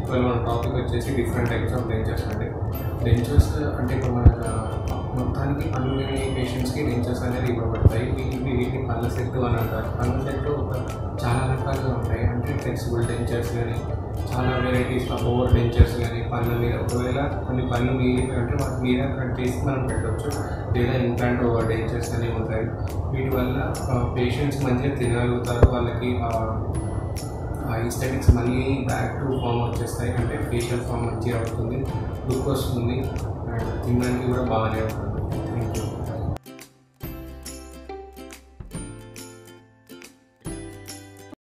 ఇవాళ మన టాపిక్ వచ్చేసి డిఫరెంట్ టైప్స్ ఆఫ్ డెంచర్స్ అండి డెంచర్స్ అంటే ఇప్పుడు మన మొత్తానికి పన్ను లేని పేషెంట్స్కి డెంచర్స్ అనేది ఇవ్వబడతాయి వీటిని వీటిని పళ్ళ సెట్టు అని అంటారు పళ్ళ సెట్టు ఒక చాలా రకాలుగా ఉంటాయి అంటే ఫ్లెక్సిబుల్ డెంచర్స్ కానీ చాలా వెరైటీస్ ఆఫ్ ఓవర్ డెంచర్స్ కానీ పళ్ళ మీద ఒకవేళ కొన్ని పళ్ళు మిగిలిపోయి అంటే వాటి మీద కట్ చేసి మనం పెట్టవచ్చు లేదా ఇంప్లాంట్ ఓవర్ డెంచర్స్ అనేవి ఉంటాయి వీటి వల్ల పేషెంట్స్ మంచిగా తినగలుగుతారు వాళ్ళకి ఆ ఈస్థెటిక్స్ మళ్ళీ బ్యాక్ టు ఫామ్ వచ్చేస్తాయి అంటే ఫేషియల్ ఫామ్ మంచిగా అవుతుంది లుక్ వస్తుంది అండ్ తినడానికి కూడా బాగానే ఉంటుంది